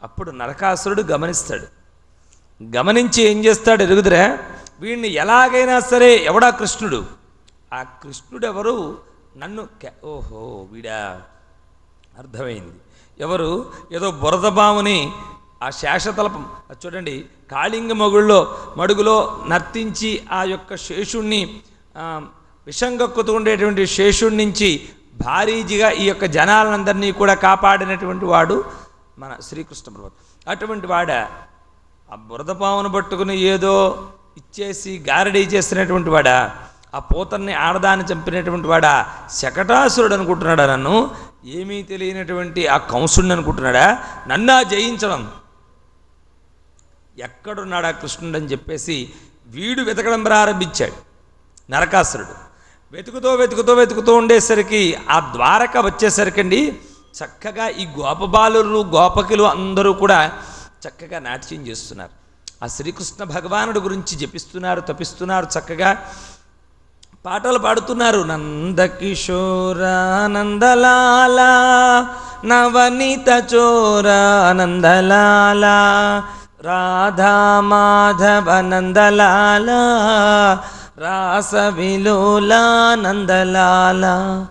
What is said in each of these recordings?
అప్పుడు నరకాసురుడు గమనిస్తాడు గమనించి ఏం చేస్తాడు ఎరుగుదురా వీడిని ఎలాగైనా సరే ఎవడా కృష్ణుడు ఆ కృష్ణుడు ఎవరు నన్ను కె- ఓహో వీడా అర్థమైంది ఎవరు ఏదో బురదబాముని ఆ శేషతలపం అది చూడండి కాళింగ మగుళ్ళలో మడుగులో నర్తించి ఆ యొక్క శేషుణ్ణి ఆ, విషంగక్కుతూ ఉండేటువంటి శేషుడి నుంచి భారీజిగా ఈ యొక్క జనాలందరినీ కూడా కాపాడినటువంటి వాడు మన శ్రీకృష్ణ పర్వతం అటువంటి వాడ ఆ బురద పామును పట్టుకుని ఏదో ఇచ్చేసి గారడీ చేసినటువంటి వాడా ఆ పూతన్ని ఆడదాన్ని చంపినటువంటి వాడా శకటాసురుడు అనుకుంటున్నాడా నన్ను ఏమీ తెలియనటువంటి ఆ కంసుడిని అనుకుంటున్నాడా నన్నా జయించడం ఎక్కడున్నాడా కృష్ణుడు అని చెప్పేసి వీడు వెతకడం ప్రారంభించాడు నరకాసురుడు వెతుకుతూ వెతుకుతూ వెతుకుతూ ఉండేసరికి ఆ ద్వారక వచ్చేసరికండి చక్కగా ఈ గోపబాలురు గోపకులు అందరూ కూడా చక్కగా నాట్యం చేస్తున్నారు ఆ శ్రీకృష్ణ భగవానుడు గురించి జపిస్తున్నారు తపిస్తున్నారు చక్కగా పాటలు పాడుతున్నారు నందకిషోర నందలాల నవనీత చోర నందలాల రాధా మాధవ నందలాల రాస విలోల నందలాల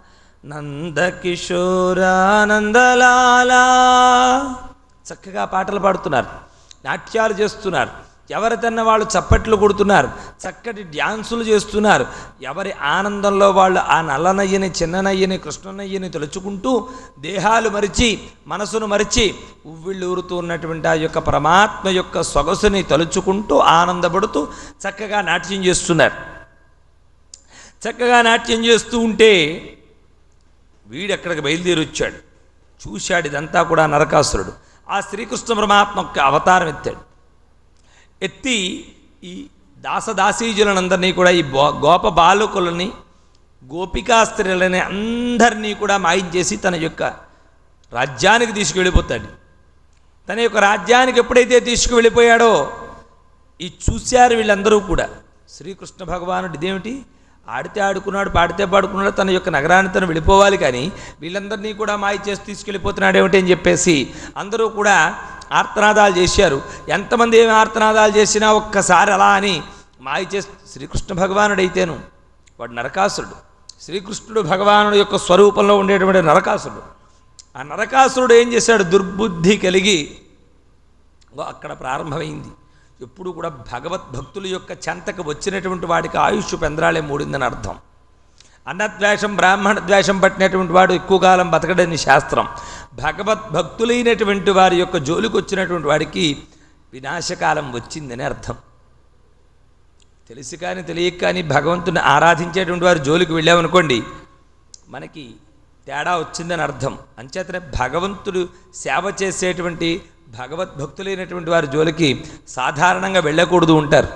నందకిషోర నందలాల చక్కగా పాటలు పాడుతున్నారు నాట్యాలు చేస్తున్నారు ఎవరితన్న వాళ్ళు చప్పట్లు కొడుతున్నారు చక్కటి డ్యాన్సులు చేస్తున్నారు ఎవరి ఆనందంలో వాళ్ళు ఆ నల్లనయ్యని చిన్ననయ్యని కృష్ణనయ్యని తలుచుకుంటూ దేహాలు మరిచి మనసును మరిచి ఉవ్విళ్ళు ఊరుతూ ఉన్నటువంటి ఆ యొక్క పరమాత్మ యొక్క సొగసుని తలుచుకుంటూ ఆనందపడుతూ చక్కగా నాట్యం చేస్తున్నారు చక్కగా నాట్యం చేస్తూ ఉంటే వీడు ఎక్కడికి బయలుదేరి వచ్చాడు చూశాడు ఇదంతా కూడా నరకాసురుడు ఆ శ్రీకృష్ణ పరమాత్మ యొక్క అవతారం ఎత్తాడు ఎత్తి ఈ దాసదాసీజులనందరినీ కూడా ఈ బో గోప బాలకులని గోపికా స్త్రీలని అందరినీ కూడా మాయించేసి తన యొక్క రాజ్యానికి తీసుకువెళ్ళిపోతాడు తన యొక్క రాజ్యానికి ఎప్పుడైతే తీసుకువెళ్ళిపోయాడో ఈ చూశారు వీళ్ళందరూ కూడా శ్రీకృష్ణ భగవానుడు ఇదేమిటి ఆడితే ఆడుకున్నాడు పాడితే పాడుకున్నాడు తన యొక్క నగరాన్ని తను వెళ్ళిపోవాలి కానీ వీళ్ళందరినీ కూడా మాయ చేసి తీసుకెళ్ళిపోతున్నాడు ఏమిటి అని చెప్పేసి అందరూ కూడా ఆర్తనాదాలు చేశారు ఎంతమంది ఏమి ఆర్తనాదాలు చేసినా ఒక్కసారి అలా అని మాయ చేసి శ్రీకృష్ణ భగవానుడు అయితేను వాడు నరకాసురుడు శ్రీకృష్ణుడు భగవానుడు యొక్క స్వరూపంలో ఉండేటువంటి నరకాసురుడు ఆ నరకాసురుడు ఏం చేశాడు దుర్బుద్ధి కలిగి ఇగో అక్కడ ప్రారంభమైంది ఎప్పుడు కూడా భగవద్భక్తుల యొక్క చెంతకు వచ్చినటువంటి వాడికి ఆయుష్ పెందరాళే మూడిందని అర్థం అన్నద్వేషం బ్రాహ్మణ ద్వేషం పట్టినటువంటి వాడు ఎక్కువ కాలం బతకడని శాస్త్రం భగవద్భక్తులైనటువంటి వారి యొక్క జోలికి వచ్చినటువంటి వాడికి వినాశకాలం వచ్చిందని అర్థం తెలిసి కానీ తెలియక కానీ భగవంతుని ఆరాధించేటువంటి వారి జోలికి వెళ్ళామనుకోండి మనకి తేడా వచ్చిందని అర్థం అంచేతనే భగవంతుడు సేవ చేసేటువంటి భగవద్భక్తులైనటువంటి వారి జోలికి సాధారణంగా వెళ్ళకూడదు ఉంటారు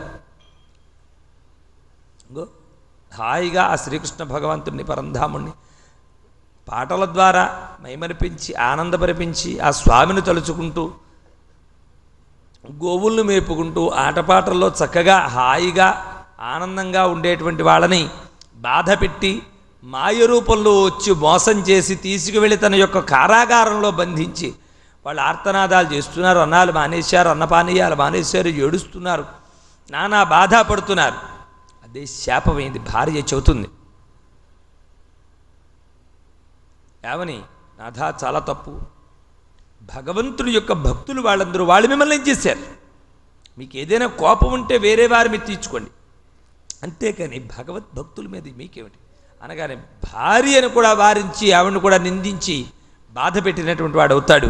ఇంగో హాయిగా ఆ శ్రీకృష్ణ భగవంతుడిని పరంధాముణ్ణి పాటల ద్వారా మైమరిపించి ఆనందపరిపించి ఆ స్వామిని తలుచుకుంటూ గోవులను మేపుకుంటూ ఆటపాటల్లో చక్కగా హాయిగా ఆనందంగా ఉండేటువంటి వాళ్ళని బాధ పెట్టి మాయ రూపంలో వచ్చి మోసం చేసి తీసుకువెళ్ళి తన యొక్క కారాగారంలో బంధించి వాళ్ళు ఆర్తనాదాలు చేస్తున్నారు అన్నాలు మానేశారు అన్నపానీయాలు మానేశారు ఏడుస్తున్నారు నానా బాధ పడుతున్నారు అదే శాపమైంది భార్య చెబుతుంది ఏమని నాథా చాలా తప్పు భగవంతుడి యొక్క భక్తులు వాళ్ళందరూ వాళ్ళు మిమ్మల్ని ఏం చేశారు మీకు ఏదైనా కోపం ఉంటే వేరే వారి మీద తీర్చుకోండి అంతేకాని భగవద్భక్తుల మీద మీకేమిటి అనగానే భార్యను కూడా వారించి ఆవిడను కూడా నిందించి బాధ పెట్టినటువంటి వాడు అవుతాడు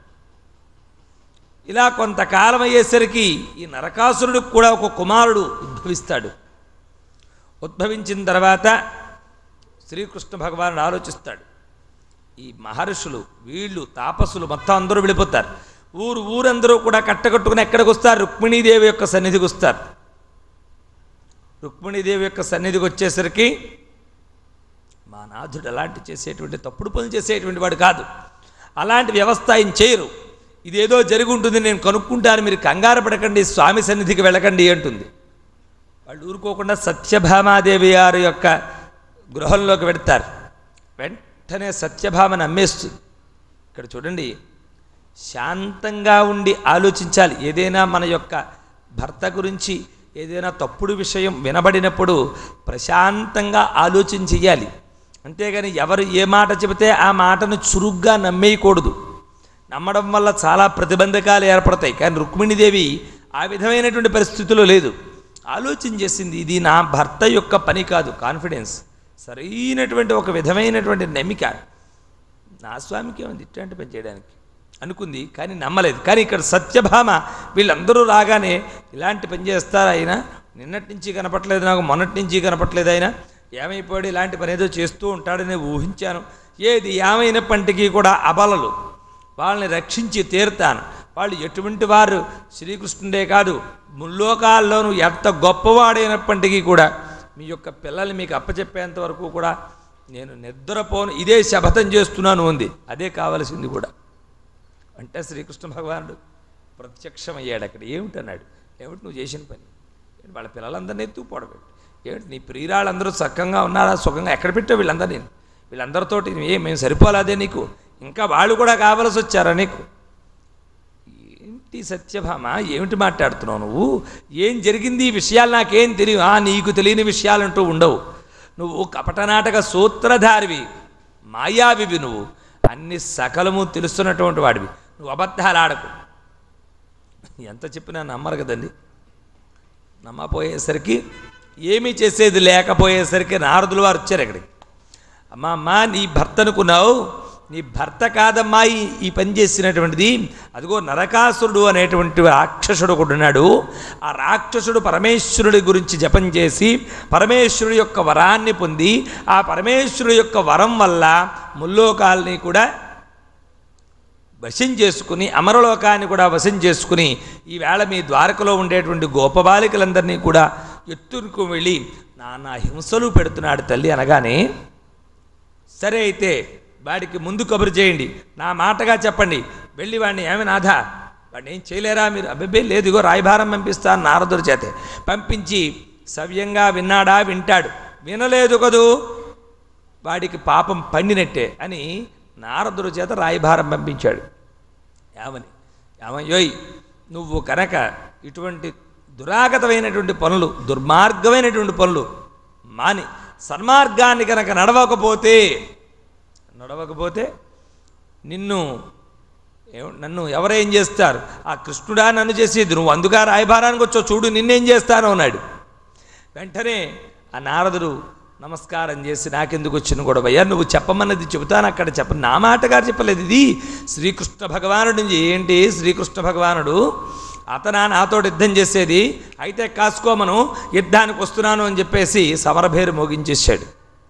ఇలా కొంతకాలం అయ్యేసరికి ఈ నరకాసురుడికి కూడా ఒక కుమారుడు ఉద్భవిస్తాడు ఉద్భవించిన తర్వాత శ్రీకృష్ణ భగవానుడు ఆలోచిస్తాడు ఈ మహర్షులు వీళ్ళు తాపసులు మొత్తం అందరూ వెళ్ళిపోతారు ఊరు ఊరందరూ కూడా కట్టకట్టుకుని ఎక్కడికి వస్తారు రుక్మిణీదేవి యొక్క సన్నిధికి వస్తారు రుక్మిణీదేవి యొక్క సన్నిధికి వచ్చేసరికి మా నాథుడు అలాంటి చేసేటువంటి తప్పుడు పనులు చేసేటువంటి వాడు కాదు అలాంటి వ్యవస్థ ఆయన చేయరు ఇదేదో జరిగి ఉంటుంది నేను కనుక్కుంటాను మీరు కంగారు పడకండి స్వామి సన్నిధికి వెళ్ళకండి అంటుంది వాళ్ళు ఊరుకోకుండా సత్యభామాదేవి గారి యొక్క గృహంలోకి వెడతారు వెంటనే సత్యభామని అమ్మేస్తుంది ఇక్కడ చూడండి శాంతంగా ఉండి ఆలోచించాలి ఏదైనా మన యొక్క భర్త గురించి ఏదైనా తప్పుడు విషయం వినబడినప్పుడు ప్రశాంతంగా ఆలోచన చెయ్యాలి అంతేగాని ఎవరు ఏ మాట చెబితే ఆ మాటను చురుగ్గా నమ్మేయకూడదు నమ్మడం వల్ల చాలా ప్రతిబంధకాలు ఏర్పడతాయి కానీ రుక్మిణీదేవి ఆ విధమైనటువంటి పరిస్థితిలో లేదు ఆలోచన చేసింది ఇది నా భర్త యొక్క పని కాదు కాన్ఫిడెన్స్ సరైనటువంటి ఒక విధమైనటువంటి నమ్మిక నా స్వామికి ఏముంది ఇట్లాంటి పని చేయడానికి అనుకుంది కానీ నమ్మలేదు కానీ ఇక్కడ సత్యభామ వీళ్ళందరూ రాగానే ఇలాంటి పని చేస్తారా ఆయన నిన్నటి నుంచి కనపట్లేదు నాకు మొన్నటి నుంచి కనపట్లేదు ఆయన ఏమైపోయాడు ఇలాంటి పని ఏదో చేస్తూ ఉంటాడని ఊహించాను ఏది ఏమైనప్పటికీ కూడా అబలలు వాళ్ళని రక్షించి తీరుతాను వాళ్ళు ఎటువంటి వారు శ్రీకృష్ణుడే కాదు ముల్లోకాల్లోనూ ఎంత గొప్పవాడైనప్పటికీ కూడా మీ యొక్క పిల్లల్ని మీకు అప్పచెప్పేంత వరకు కూడా నేను నిద్రపోను ఇదే శపథం చేస్తున్నాను ఉంది అదే కావలసింది కూడా అంటే శ్రీకృష్ణ భగవానుడు ప్రత్యక్షమయ్యాడు అక్కడ ఏమిటన్నాడు ఏమిటి నువ్వు చేసిన పని ఏంటి వాళ్ళ పిల్లలందరినీ ఎత్తు పోడబెట్టు ఏమిటి నీ ప్రియురాళ్ళందరూ చక్కగా ఉన్నారా సుఖంగా ఎక్కడ పెట్టావు వీళ్ళందరినీ వీళ్ళందరితోటి ఏ మేము సరిపోలేదే నీకు ఇంకా వాళ్ళు కూడా కావలసి వచ్చారా నీకు ఏంటి సత్యభామ ఏమిటి మాట్లాడుతున్నావు నువ్వు ఏం జరిగింది ఈ విషయాలు నాకేం తెలియదు ఆ నీకు తెలియని విషయాలంటూ ఉండవు నువ్వు కపటనాటక సూత్రధారివి మాయావివి నువ్వు అన్ని సకలము తెలుస్తున్నటువంటి వాడివి నువ్వు అబద్ధాలు ఆడకు ఎంత చెప్పినా నమ్మరు కదండి నమ్మపోయేసరికి ఏమీ చేసేది లేకపోయేసరికి నారదులు వారు వచ్చారు ఇక్కడికి అమ్మా అమ్మా నీ భర్త అనుకున్నావు నీ భర్త కాదమ్మా ఈ ఈ పని చేసినటువంటిది అదిగో నరకాసురుడు అనేటువంటి రాక్షసుడు ఒకడు ఉన్నాడు ఆ రాక్షసుడు పరమేశ్వరుడి గురించి జపం చేసి పరమేశ్వరుడి యొక్క వరాన్ని పొంది ఆ పరమేశ్వరుడి యొక్క వరం వల్ల ముల్లోకాల్ని కూడా వశం చేసుకుని అమరలోకాన్ని కూడా వశం చేసుకుని ఈవేళ మీ ద్వారకలో ఉండేటువంటి గోపబాలికలందరినీ కూడా ఎత్తుకు వెళ్ళి నానా హింసలు పెడుతున్నాడు తల్లి అనగానే సరే అయితే వాడికి ముందు కబురు చేయండి నా మాటగా చెప్పండి వెళ్ళి వాడిని ఏమి నాథా వాడిని ఏం చేయలేరా మీరు అబ్బే లేదు ఇగో రాయభారం పంపిస్తాను నారదుడి చేతే పంపించి సవ్యంగా విన్నాడా వింటాడు వినలేదు కదూ వాడికి పాపం పండినట్టే అని నారదుడి చేత రాయభారం పంపించాడు ఏమని ఏమయ్యోయ్ నువ్వు కనుక ఇటువంటి దురాగతమైనటువంటి పనులు దుర్మార్గమైనటువంటి పనులు మాని సన్మార్గాన్ని కనుక నడవకపోతే నడవకపోతే నిన్ను ఏమ- నన్ను ఎవరేం చేస్తారు ఆ కృష్ణుడా నన్ను చేసేది నువ్వు అందుగా రాయభారానికి వచ్చావు చూడు నిన్నేం చేస్తాను అన్నాడు వెంటనే ఆ నారదుడు నమస్కారం చేసి నాకెందుకు వచ్చిన గొడవయ్యా నువ్వు చెప్పమన్నది చెబుతాను అక్కడ చెప్ప నా మాటగా చెప్పలేదు ఇది శ్రీకృష్ణ భగవానుడు నుంచి ఏంటి శ్రీకృష్ణ భగవానుడు అతనా నాతో యుద్ధం చేసేది అయితే కాసుకోమను యుద్ధానికి వస్తున్నాను అని చెప్పేసి సమరభేరు మోగించేశాడు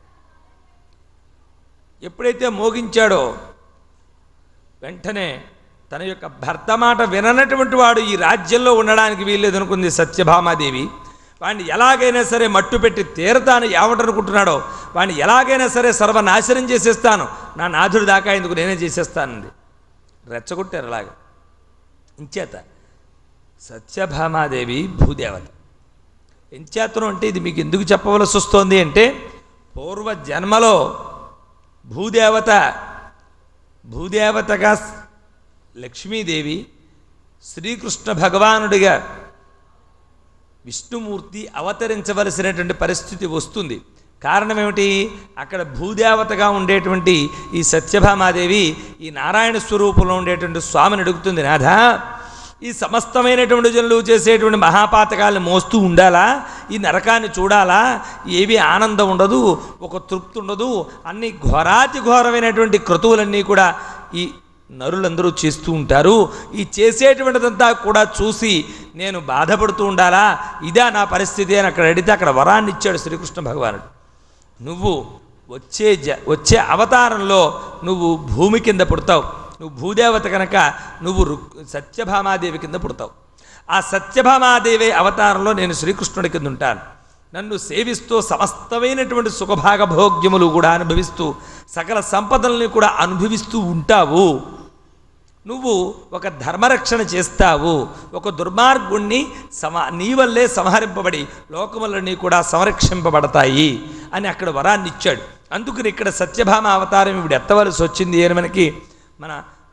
ఎప్పుడైతే మోగించాడో వెంటనే తన యొక్క భర్త మాట విననటువంటి వాడు ఈ రాజ్యంలో ఉండడానికి వీల్లేదనుకుంది సత్యభామాదేవి వాడిని ఎలాగైనా సరే మట్టు పెట్టి తీరతాను ఏమంటనుకుంటున్నాడో వాడిని ఎలాగైనా సరే సర్వనాశనం చేసేస్తాను నా నాథుడి దాకా ఎందుకు నేనే చేసేస్తానంది రెచ్చగొట్టారు అలాగ ఇంచేత సత్యభామాదేవి భూదేవత ఎంచేతనం అంటే ఇది మీకు ఎందుకు చెప్పవలసి వస్తోంది అంటే పూర్వ జన్మలో భూదేవత భూదేవతగా లక్ష్మీదేవి శ్రీకృష్ణ భగవానుడిగా విష్ణుమూర్తి అవతరించవలసినటువంటి పరిస్థితి వస్తుంది కారణం ఏమిటి అక్కడ భూదేవతగా ఉండేటువంటి ఈ సత్యభామాదేవి ఈ నారాయణ స్వరూపంలో ఉండేటువంటి స్వామిని అడుగుతుంది నాథా ఈ సమస్తమైనటువంటి జనులు చేసేటువంటి మహాపాతకాలను మోస్తూ ఉండాలా ఈ నరకాన్ని చూడాలా ఏవి ఆనందం ఉండదు ఒక తృప్తి ఉండదు అన్ని ఘోరాతి ఘోరమైనటువంటి క్రతువులన్నీ కూడా ఈ నరులందరూ చేస్తూ ఉంటారు ఈ చేసేటువంటిదంతా కూడా చూసి నేను బాధపడుతూ ఉండాలా ఇదా నా పరిస్థితి అని అక్కడ అడిగితే అక్కడ వరాన్ని ఇచ్చాడు శ్రీకృష్ణ భగవానుడు నువ్వు వచ్చే జ వచ్చే అవతారంలో నువ్వు భూమి కింద పుడతావు నువ్వు భూదేవత కనుక నువ్వు రుక్ సత్యభామాదేవి కింద పుడతావు ఆ సత్యభామాదేవి అవతారంలో నేను శ్రీకృష్ణుడి కింద ఉంటాను నన్ను సేవిస్తూ సమస్తమైనటువంటి సుఖభాగ భోగ్యములు కూడా అనుభవిస్తూ సకల సంపదల్ని కూడా అనుభవిస్తూ ఉంటావు నువ్వు ఒక ధర్మరక్షణ చేస్తావు ఒక దుర్మార్గుణ్ణి సమ నీ వల్లే సంహరింపబడి లోకములన్నీ కూడా సంరక్షింపబడతాయి అని అక్కడ వరాన్ని ఇచ్చాడు అందుకని ఇక్కడ సత్యభామ అవతారం ఇప్పుడు ఎత్తవలసి వచ్చింది అని మనకి మన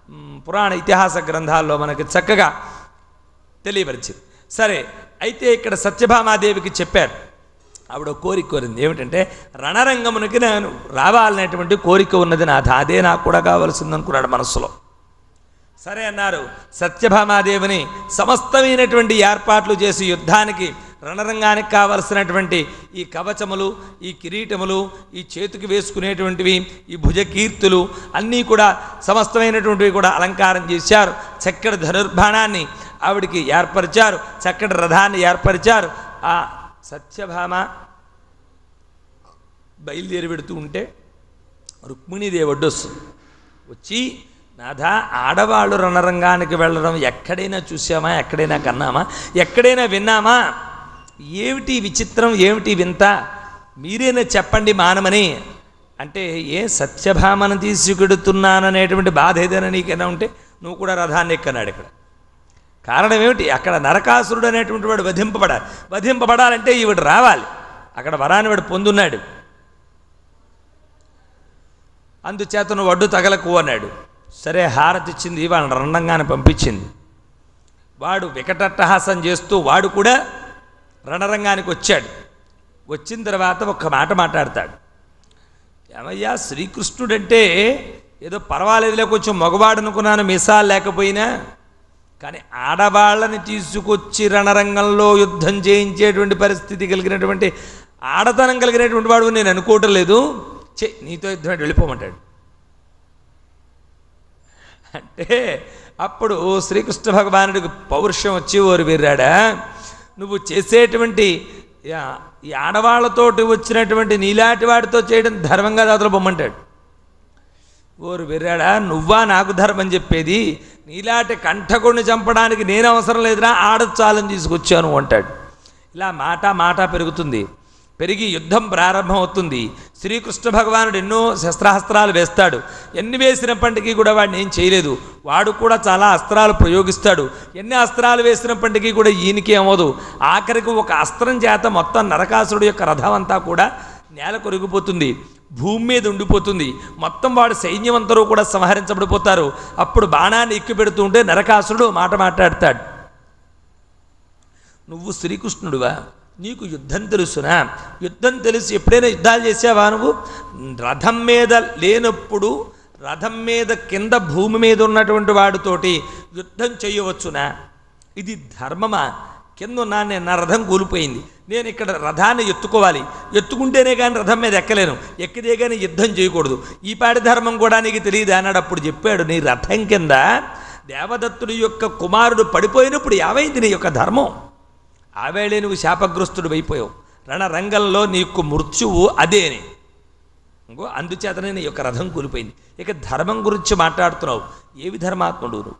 మ్, పురాణ ఇతిహాస గ్రంథాల్లో మనకి చక్కగా తెలియపరిచింది సరే అయితే ఇక్కడ సత్యభామాదేవికి చెప్పారు ఆవిడ ఒక కోరిక కోరింది ఏమిటంటే రణరంగమునికి నేను రావాలనేటువంటి కోరిక ఉన్నది నాథ అదే నాకు కూడా కావలసింది అనుకున్నాడు మనస్సులో సరే అన్నారు సత్యభామాదేవిని సమస్తమైనటువంటి ఏర్పాట్లు చేసి యుద్ధానికి రణరంగానికి కావలసినటువంటి ఈ కవచములు ఈ కిరీటములు ఈ చేతికి వేసుకునేటువంటివి ఈ భుజకీర్తులు అన్నీ కూడా సమస్తమైనటువంటివి కూడా అలంకారం చేశారు చక్కటి ధనుర్బాణాన్ని ఆవిడికి ఏర్పరిచారు చక్కటి రథాన్ని ఏర్పరిచారు ఆ సత్యభామ బయలుదేరి పెడుతూ ఉంటే రుక్మిణీదేవి వడ్డొస్తుంది వచ్చి నాథ ఆడవాళ్ళు రణరంగానికి వెళ్ళడం ఎక్కడైనా చూసామా ఎక్కడైనా కన్నామా ఎక్కడైనా విన్నామా ఏమిటి విచిత్రం ఏమిటి వింత మీరేనా చెప్పండి మానమని అంటే ఏ సత్యభామను తీసుకెడుతున్నాననేటువంటి బాధ ఏదైనా నీకైనా ఉంటే నువ్వు కూడా రథాన్ని ఎక్కన్నాడు ఇక్కడ కారణం ఏమిటి అక్కడ నరకాసురుడు అనేటువంటి వాడు వధింపబడాలి వధింపబడాలంటే ఈవిడు రావాలి అక్కడ వరాన్ని వాడు పొందున్నాడు అందుచేత నువ్వు వడ్డు తగలకు అన్నాడు సరే హారతి ఇచ్చింది వాళ్ళని రణరంగాన్ని పంపించింది వాడు వికటట్టహాసం చేస్తూ వాడు కూడా రణరంగానికి వచ్చాడు వచ్చిన తర్వాత ఒక్క మాట మాట్లాడతాడు ఏమయ్యా శ్రీకృష్ణుడంటే ఏదో పర్వాలేదులే కొంచెం మగవాడు అనుకున్నాను మిసాలు లేకపోయినా కానీ ఆడవాళ్ళని తీసుకొచ్చి రణరంగంలో యుద్ధం చేయించేటువంటి పరిస్థితి కలిగినటువంటి ఆడతనం కలిగినటువంటి వాడు నేను అనుకోవటం లేదు చే నీతో యుద్ధం అంటే వెళ్ళిపోమంటాడు అంటే అప్పుడు శ్రీకృష్ణ భగవానుడికి పౌరుషం వచ్చి ఓరు వీర్రాడా నువ్వు చేసేటువంటి యా- ఈ ఆడవాళ్లతోటి వచ్చినటువంటి నీలాంటి వాడితో చేయడం ధర్మంగా దాతలు పొమ్మంటాడు ఓరు వెర్రాడా నువ్వా నాకు ధర్మం చెప్పేది నీలాంటి కంఠకుడిని చంపడానికి నేను అవసరం లేదురా ఆడచాలని తీసుకొచ్చాను అంటాడు ఇలా మాట మాట పెరుగుతుంది పెరిగి యుద్ధం ప్రారంభమవుతుంది శ్రీకృష్ణ భగవానుడు ఎన్నో శస్త్రాస్త్రాలు వేస్తాడు ఎన్ని వేసినప్పటికీ కూడా వాడిని ఏం చేయలేదు వాడు కూడా చాలా అస్త్రాలు ప్రయోగిస్తాడు ఎన్ని అస్త్రాలు వేసినప్పటికీ కూడా ఈయనకి ఏమవదు ఆఖరికి ఒక అస్త్రం చేత మొత్తం నరకాసురుడు యొక్క రథం అంతా కూడా నేల కొరిగిపోతుంది భూమి మీద ఉండిపోతుంది మొత్తం వాడు సైన్యం అందరూ కూడా సంహరించబడిపోతారు అప్పుడు బాణాన్ని ఎక్కువ పెడుతూ ఉంటే నరకాసురుడు మాట మాట్లాడతాడు నువ్వు శ్రీకృష్ణుడివా నీకు యుద్ధం తెలుసునా యుద్ధం తెలిసి ఎప్పుడైనా యుద్ధాలు చేసావా నువ్వు రథం మీద లేనప్పుడు రథం మీద కింద భూమి మీద ఉన్నటువంటి వాడితోటి యుద్ధం చేయవచ్చునా ఇది ధర్మమా కింద ఉన్నా నేను నా రథం కూలిపోయింది నేను ఇక్కడ రథాన్ని ఎత్తుకోవాలి ఎత్తుకుంటేనే కానీ రథం మీద ఎక్కలేను ఎక్కితే కానీ యుద్ధం చేయకూడదు ఈ పాడి ధర్మం కూడా నీకు తెలియదు అన్నాడు అప్పుడు చెప్పాడు నీ రథం కింద దేవదత్తుడి యొక్క కుమారుడు పడిపోయినప్పుడు ఏమైంది నీ యొక్క ధర్మం ఆవేళే నువ్వు శాపగ్రస్తుడు అయిపోయావు రణరంగంలో నీకు మృత్యువు అదేని ఇంకో అందుచేతనే నీ యొక్క రథం కూలిపోయింది ఇక ధర్మం గురించి మాట్లాడుతున్నావు ఏవి ధర్మాత్ముడు నువ్వు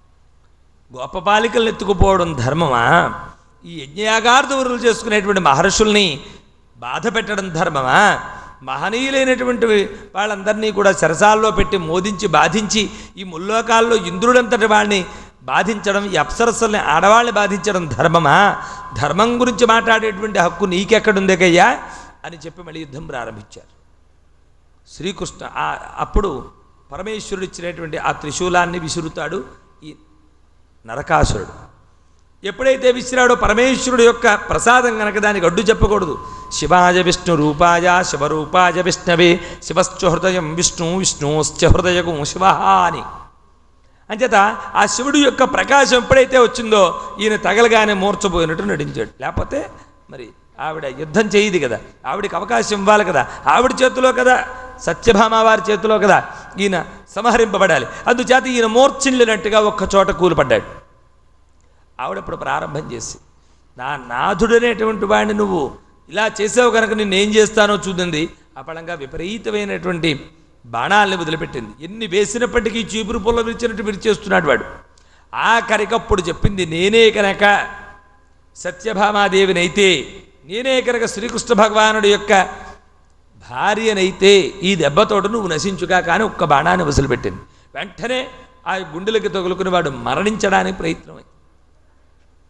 గోపపాలికలను ఎత్తుకుపోవడం ధర్మమా ఈ యజ్ఞయాగార్థవరులు చేసుకునేటువంటి మహర్షుల్ని బాధ పెట్టడం ధర్మమా మహనీయులైనటువంటి వాళ్ళందరినీ కూడా సరసాల్లో పెట్టి మోదించి బాధించి ఈ ముల్లోకాల్లో ఇంద్రుడంతటి వాడిని బాధించడం ఈ అప్సరస్సుల్ని ఆడవాళ్ళని బాధించడం ధర్మమా ధర్మం గురించి మాట్లాడేటువంటి హక్కు నీకెక్కడుందేకయ్యా అని చెప్పి మళ్ళీ యుద్ధం ప్రారంభించారు శ్రీకృష్ణ ఆ- అప్పుడు పరమేశ్వరుడు ఇచ్చినటువంటి ఆ త్రిశూలాన్ని విసురుతాడు ఈ నరకాసురుడు ఎప్పుడైతే విసిరాడో పరమేశ్వరుడు యొక్క ప్రసాదం కనుక దానికి అడ్డు చెప్పకూడదు శివాయ విష్ణు రూపాయ శివరూపాయ విష్ణవే శివశ్చ హృదయం విష్ణు విష్ణుశ్చ హృదయకు శివ అని అంచేత ఆ శివుడు యొక్క ప్రకాశం ఎప్పుడైతే వచ్చిందో ఈయన తగలగానే మూర్చపోయినట్టు నటించాడు లేకపోతే మరి ఆవిడ యుద్ధం చేయదు కదా ఆవిడకి అవకాశం ఇవ్వాలి కదా ఆవిడ చేతిలో కదా సత్యభామ వారి చేతిలో కదా ఈయన సంహరింపబడాలి అందుచేత ఈయన మూర్ఛిల్లినట్టుగా ఒక్క చోట కూలిపడ్డాడు ఆవిడప్పుడు ప్రారంభం చేసి నా నాథుడనేటువంటి వాడిని నువ్వు ఇలా చేసావు కనుక నిన్ను ఏం చేస్తానో చూదండి అపళంగా విపరీతమైనటువంటి బాణాలని వదిలిపెట్టింది ఎన్ని వేసినప్పటికీ చీపురు పుల్ల విరిచినట్టు విరిచేస్తున్నాడు వాడు ఆఖరికప్పుడు చెప్పింది నేనే కనుక సత్యభామాదేవినైతే నేనే కనుక శ్రీకృష్ణ భగవానుడి యొక్క భార్యనైతే ఈ దెబ్బతోటి నువ్వు నశించుగా కానీ ఒక్క బాణాన్ని వదిలిపెట్టింది వెంటనే ఆ గుండెలకి తగులుకుని వాడు మరణించడానికి ప్రయత్నమైంది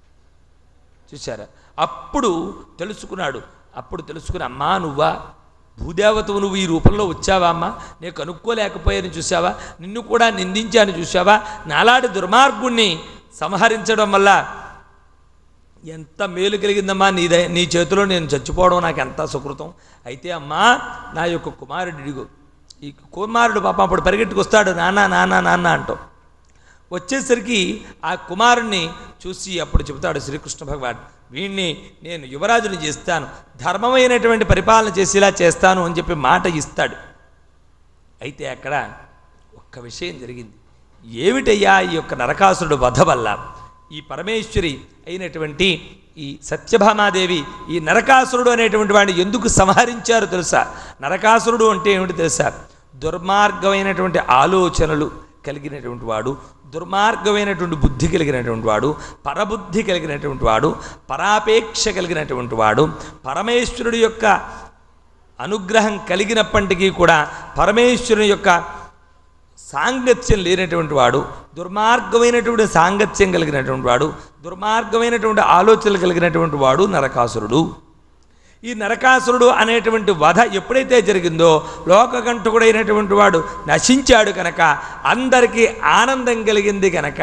చూశారా అప్పుడు తెలుసుకున్నాడు అప్పుడు తెలుసుకుని అమ్మా నువ్వా భూదేవతవు నువ్వు ఈ రూపంలో వచ్చావా అమ్మా నేను కనుక్కోలేకపోయాను చూసావా నిన్ను కూడా నిందించాను చూసావా నాలాంటి దుర్మార్గుణ్ణి సంహరించడం వల్ల ఎంత మేలు కలిగిందమ్మా నీ దయ నీ చేతిలో నేను చచ్చిపోవడం నాకు ఎంత సుకృతం అయితే అమ్మా నా యొక్క కుమారుడు ఇడిగో ఈ కుమారుడు పాప అప్పుడు పరిగెట్టుకొస్తాడు నాన్న నాన్న నాన్న అంటాం వచ్చేసరికి ఆ కుమారుణ్ణి చూసి అప్పుడు చెబుతాడు శ్రీకృష్ణ భగవాన్ వీణ్ణి నేను యువరాజుని చేస్తాను ధర్మమైనటువంటి పరిపాలన చేసేలా చేస్తాను అని చెప్పి మాట ఇస్తాడు అయితే అక్కడ ఒక్క విషయం జరిగింది ఏమిటయ్యా ఈ యొక్క నరకాసురుడు వధ వల్ల ఈ పరమేశ్వరి అయినటువంటి ఈ సత్యభామాదేవి ఈ నరకాసురుడు అనేటువంటి వాడిని ఎందుకు సంహరించారు తెలుసా నరకాసురుడు అంటే ఏమిటి తెలుసా దుర్మార్గమైనటువంటి ఆలోచనలు కలిగినటువంటి వాడు దుర్మార్గమైనటువంటి బుద్ధి కలిగినటువంటి వాడు పరబుద్ధి కలిగినటువంటి వాడు పరాపేక్ష కలిగినటువంటి వాడు పరమేశ్వరుడి యొక్క అనుగ్రహం కలిగినప్పటికీ కూడా పరమేశ్వరుని యొక్క సాంగత్యం లేనటువంటి వాడు దుర్మార్గమైనటువంటి సాంగత్యం కలిగినటువంటి వాడు దుర్మార్గమైనటువంటి ఆలోచనలు కలిగినటువంటి వాడు నరకాసురుడు ఈ నరకాసురుడు అనేటువంటి వధ ఎప్పుడైతే జరిగిందో లోకకంఠకుడైనటువంటి వాడు నశించాడు కనుక అందరికీ ఆనందం కలిగింది కనుక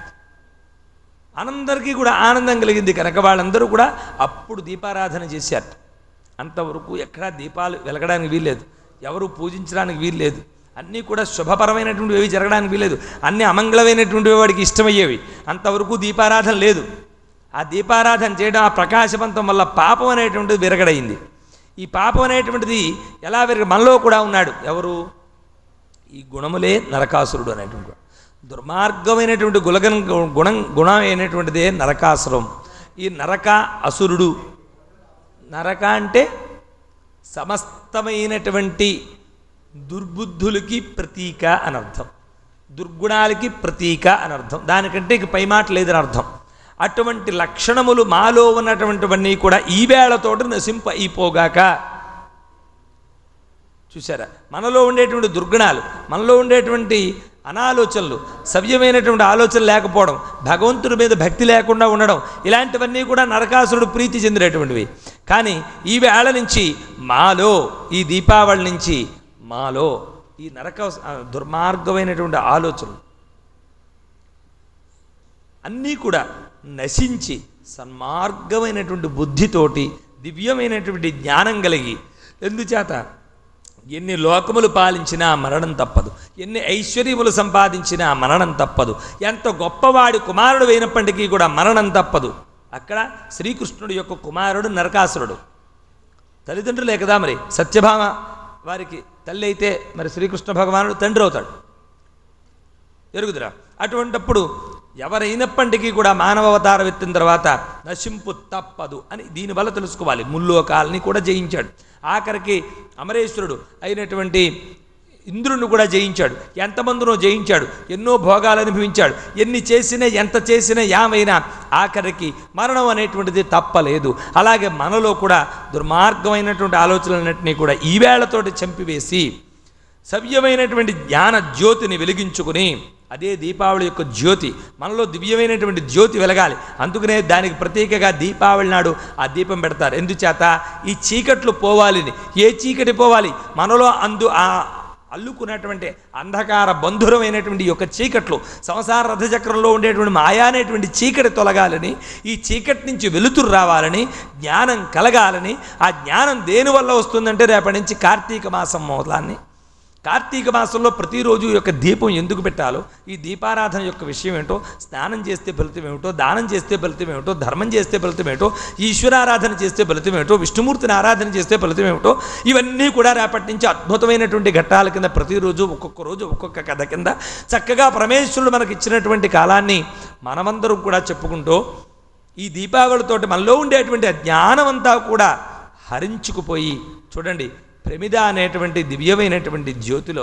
అందరికీ కూడా ఆనందం కలిగింది కనుక వాళ్ళందరూ కూడా అప్పుడు దీపారాధన చేశారు అంతవరకు ఎక్కడా దీపాలు వెలగడానికి వీల్లేదు ఎవరు పూజించడానికి వీల్లేదు అన్నీ కూడా శుభపరమైనటువంటివి ఏవి జరగడానికి వీల్లేదు అన్నీ అమంగళమైనటువంటివి వాడికి ఇష్టమయ్యేవి అంతవరకు దీపారాధన లేదు ఆ దీపారాధన చేయడం ఆ ప్రకాశవంతం వల్ల పాపం అనేటువంటిది విరగడైంది ఈ పాపం అనేటువంటిది ఎలా విరగ మనలో కూడా ఉన్నాడు ఎవరు ఈ గుణములే నరకాసురుడు అనేటువంటి వాడు. దుర్మార్గమైనటువంటి గులగన్ గుణం గుణం అయినటువంటిదే నరకాసురం ఈ నరక అసురుడు నరక అంటే సమస్తమైనటువంటి దుర్బుద్ధులకి ప్రతీక అని అర్థం దుర్గుణాలకి ప్రతీక అని అర్థం దానికంటే ఇక పై మాట లేదని అర్థం అటువంటి లక్షణములు మాలో ఉన్నటువంటివన్నీ కూడా ఈ వేళతోటి నశింప అయిపోగాక చూసారా మనలో ఉండేటువంటి దుర్గుణాలు మనలో ఉండేటువంటి అనాలోచనలు సవ్యమైనటువంటి ఆలోచన లేకపోవడం భగవంతుడి మీద భక్తి లేకుండా ఉండడం ఇలాంటివన్నీ కూడా నరకాసురుడు ప్రీతి చెందినటువంటివి కానీ ఈ వేళ నుంచి మాలో ఈ దీపావళి నుంచి మాలో ఈ నరక ఆ, దుర్మార్గమైనటువంటి ఆలోచనలు అన్నీ కూడా నశించి సన్మార్గమైనటువంటి బుద్ధితోటి దివ్యమైనటువంటి జ్ఞానం కలిగి ఎందుచేత ఎన్ని లోకములు పాలించినా మరణం తప్పదు ఎన్ని ఐశ్వర్యములు సంపాదించినా మరణం తప్పదు ఎంత గొప్పవాడి కుమారుడు అయినప్పటికీ కూడా మరణం తప్పదు అక్కడ శ్రీకృష్ణుడి యొక్క కుమారుడు నరకాసురుడు తల్లిదండ్రులే కదా మరి సత్యభామ వారికి తల్లి అయితే మరి శ్రీకృష్ణ భగవానుడు తండ్రి అవుతాడు ఎరుగుదురా అటువంటప్పుడు ఎవరైనప్పటికీ కూడా మానవ అవతారం ఎత్తిన తర్వాత నశింపు తప్పదు అని దీనివల్ల తెలుసుకోవాలి ముల్లోకాలని కూడా జయించాడు ఆఖరికి అమరేశ్వరుడు అయినటువంటి ఇంద్రుడిని కూడా జయించాడు ఎంతమందినో జయించాడు ఎన్నో భోగాలు అనుభవించాడు ఎన్ని చేసినా ఎంత చేసినా యామైనా ఆఖరికి మరణం అనేటువంటిది తప్పలేదు అలాగే మనలో కూడా దుర్మార్గమైనటువంటి ఆలోచనలన్నింటినీ కూడా ఈ వేళతోటి చంపివేసి సవ్యమైనటువంటి జ్ఞాన జ్యోతిని వెలిగించుకుని అదే దీపావళి యొక్క జ్యోతి మనలో దివ్యమైనటువంటి జ్యోతి వెలగాలి అందుకనే దానికి ప్రత్యేకగా దీపావళి నాడు ఆ దీపం పెడతారు ఎందుచేత ఈ చీకట్లు పోవాలని ఏ చీకటి పోవాలి మనలో అందు ఆ అల్లుకున్నటువంటి అంధకార బంధురమైనటువంటి ఈ యొక్క చీకట్లు సంసార రథచక్రంలో ఉండేటువంటి మాయా అనేటువంటి చీకటి తొలగాలని ఈ చీకటి నుంచి వెలుతురు రావాలని జ్ఞానం కలగాలని ఆ జ్ఞానం దేనివల్ల వస్తుందంటే రేపటి నుంచి కార్తీక మాసం మొదలాన్ని కార్తీక మాసంలో ప్రతిరోజు ఈ యొక్క దీపం ఎందుకు పెట్టాలో ఈ దీపారాధన యొక్క విషయం ఏంటో స్నానం చేస్తే ఫలితం ఏమిటో దానం చేస్తే ఫలితం ఏమిటో ధర్మం చేస్తే ఫలితం ఏమిటో ఈశ్వరారాధన చేస్తే ఫలితం ఏమిటో విష్ణుమూర్తిని ఆరాధన చేస్తే ఫలితం ఏమిటో ఇవన్నీ కూడా రేపటి నుంచి అద్భుతమైనటువంటి ఘట్టాల కింద ప్రతిరోజు ఒక్కొక్క రోజు ఒక్కొక్క కథ కింద చక్కగా పరమేశ్వరుడు మనకి ఇచ్చినటువంటి కాలాన్ని మనమందరం కూడా చెప్పుకుంటూ ఈ దీపావళితోటి మనలో ఉండేటువంటి అజ్ఞానం అంతా కూడా హరించుకుపోయి చూడండి ప్రమిద అనేటువంటి దివ్యమైనటువంటి జ్యోతిలో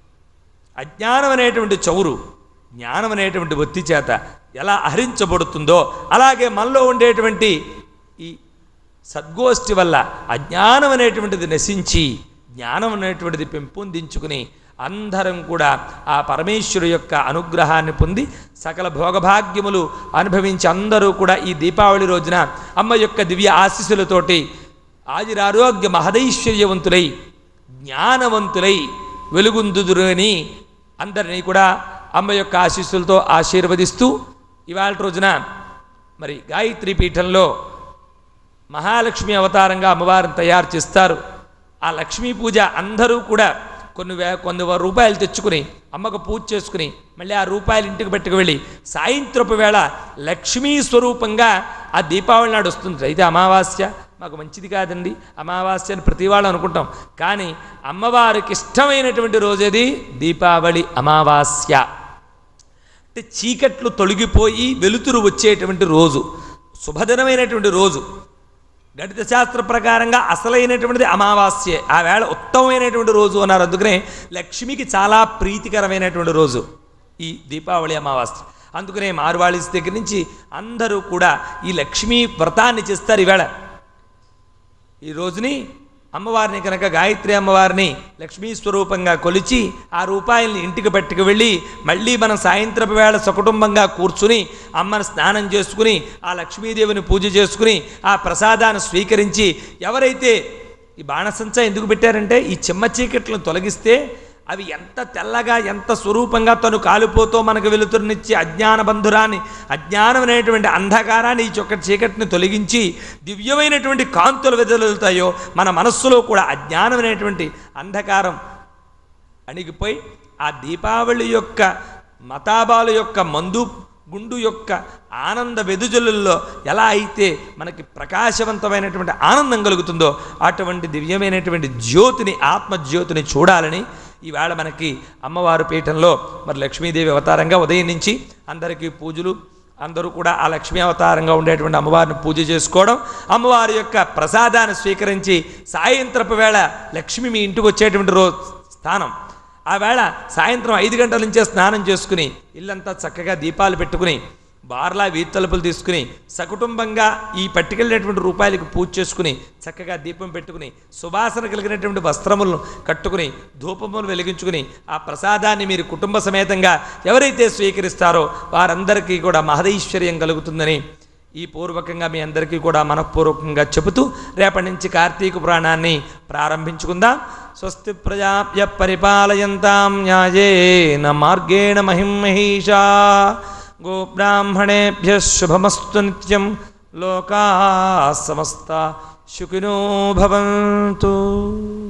అజ్ఞానం అనేటువంటి చౌరు జ్ఞానం అనేటువంటి ఒత్తి చేత ఎలా హరించబడుతుందో అలాగే మనలో ఉండేటువంటి ఈ సద్గోష్ఠి వల్ల అజ్ఞానం అనేటువంటిది నశించి జ్ఞానం అనేటువంటిది పెంపొందించుకుని అందరం కూడా ఆ పరమేశ్వరు యొక్క అనుగ్రహాన్ని పొంది సకల భోగభాగ్యములు అనుభవించి అందరూ కూడా ఈ దీపావళి రోజున అమ్మ యొక్క దివ్య ఆశీస్సులతోటి ఆయురారోగ్య మహదైశ్వర్యవంతులై జ్ఞానవంతులై వెలుగుందుదురు అని అందరినీ కూడా అమ్మ యొక్క ఆశీస్సులతో ఆశీర్వదిస్తూ ఇవాళ రోజున మరి గాయత్రి పీఠంలో మహాలక్ష్మి అవతారంగా అమ్మవారిని తయారు చేస్తారు ఆ లక్ష్మీ పూజ అందరూ కూడా కొన్ని వే కొన్ని వ- రూపాయలు తెచ్చుకుని అమ్మకు పూజ చేసుకుని మళ్ళీ ఆ రూపాయలు ఇంటికి పెట్టుకు వెళ్ళి సాయంత్రపు వేళ లక్ష్మీ స్వరూపంగా ఆ దీపావళి నాడు వస్తుంది అయితే అమావాస్య మాకు మంచిది కాదండి అమావాస్య అని ప్రతి వాళ్ళు అనుకుంటాం కానీ అమ్మవారికి ఇష్టమైనటువంటి రోజేది దీపావళి అమావాస్య అంటే చీకట్లు తొలగిపోయి వెలుతురు వచ్చేటువంటి రోజు శుభదినమైనటువంటి రోజు గణిత శాస్త్ర ప్రకారంగా అసలైనటువంటిది అమావాస్యే ఆ వేళ ఉత్తమమైనటువంటి రోజు అన్నారు అందుకనే లక్ష్మికి చాలా ప్రీతికరమైనటువంటి రోజు ఈ దీపావళి అమావాస్య అందుకనే మార్వాళిస్ దగ్గర నుంచి అందరూ కూడా ఈ లక్ష్మీ వ్రతాన్ని చేస్తారు ఈవేళ ఈ రోజుని అమ్మవారిని కనుక గాయత్రి అమ్మవారిని లక్ష్మీ స్వరూపంగా కొలిచి ఆ రూపాయల్ని ఇంటికి పట్టుకు వెళ్ళి మళ్ళీ మనం సాయంత్రపు వేళ సకుటుంబంగా కూర్చుని అమ్మను స్నానం చేసుకుని ఆ లక్ష్మీదేవిని పూజ చేసుకుని ఆ ప్రసాదాన్ని స్వీకరించి ఎవరైతే ఈ బాణసంచ ఎందుకు పెట్టారంటే ఈ చిమ్మ చీకట్లను తొలగిస్తే అవి ఎంత తెల్లగా ఎంత స్వరూపంగా తను కాలిపోతూ మనకు వెలుతురునిచ్చి అజ్ఞాన బంధురాన్ని అజ్ఞానం అనేటువంటి అంధకారాన్ని ఈ చొక్క చీకటిని తొలగించి దివ్యమైనటువంటి కాంతులు వెదలుతాయో మన మనస్సులో కూడా అజ్ఞానం అనేటువంటి అంధకారం అణిగిపోయి ఆ దీపావళి యొక్క మతాబాలు యొక్క మందు గుండు యొక్క ఆనంద వెదుజలుల్లో ఎలా అయితే మనకి ప్రకాశవంతమైనటువంటి ఆనందం కలుగుతుందో అటువంటి దివ్యమైనటువంటి జ్యోతిని ఆత్మజ్యోతిని చూడాలని ఈవేళ మనకి అమ్మవారి పీఠంలో మరి లక్ష్మీదేవి అవతారంగా ఉదయం నుంచి అందరికీ పూజలు అందరూ కూడా ఆ లక్ష్మీ అవతారంగా ఉండేటువంటి అమ్మవారిని పూజ చేసుకోవడం అమ్మవారి యొక్క ప్రసాదాన్ని స్వీకరించి సాయంత్రపు వేళ లక్ష్మి మీ ఇంటికి వచ్చేటువంటి రో స్థానం ఆ వేళ సాయంత్రం ఐదు గంటల నుంచే స్నానం చేసుకుని ఇల్లంతా చక్కగా దీపాలు పెట్టుకుని బార్లా వీధి తలుపులు తీసుకుని సకుటుంబంగా ఈ పట్టుకెళ్ళినటువంటి రూపాయలకు పూజ చేసుకుని చక్కగా దీపం పెట్టుకుని సువాసన కలిగినటువంటి వస్త్రములను కట్టుకుని ధూపములు వెలిగించుకుని ఆ ప్రసాదాన్ని మీరు కుటుంబ సమేతంగా ఎవరైతే స్వీకరిస్తారో వారందరికీ కూడా మహదైశ్వర్యం కలుగుతుందని ఈ పూర్వకంగా మీ అందరికీ కూడా మనఃపూర్వకంగా చెబుతూ రేపటి నుంచి కార్తీక పురాణాన్ని ప్రారంభించుకుందాం స్వస్తి ప్రజాప్య పరిపాలయంతాం న్యాయేన మార్గేణ మహిమహీషా గోబ్రాహ్మణేభ్య శుభమస్తు నిత్యం లోకా సమస్త సుఖినో భవంతు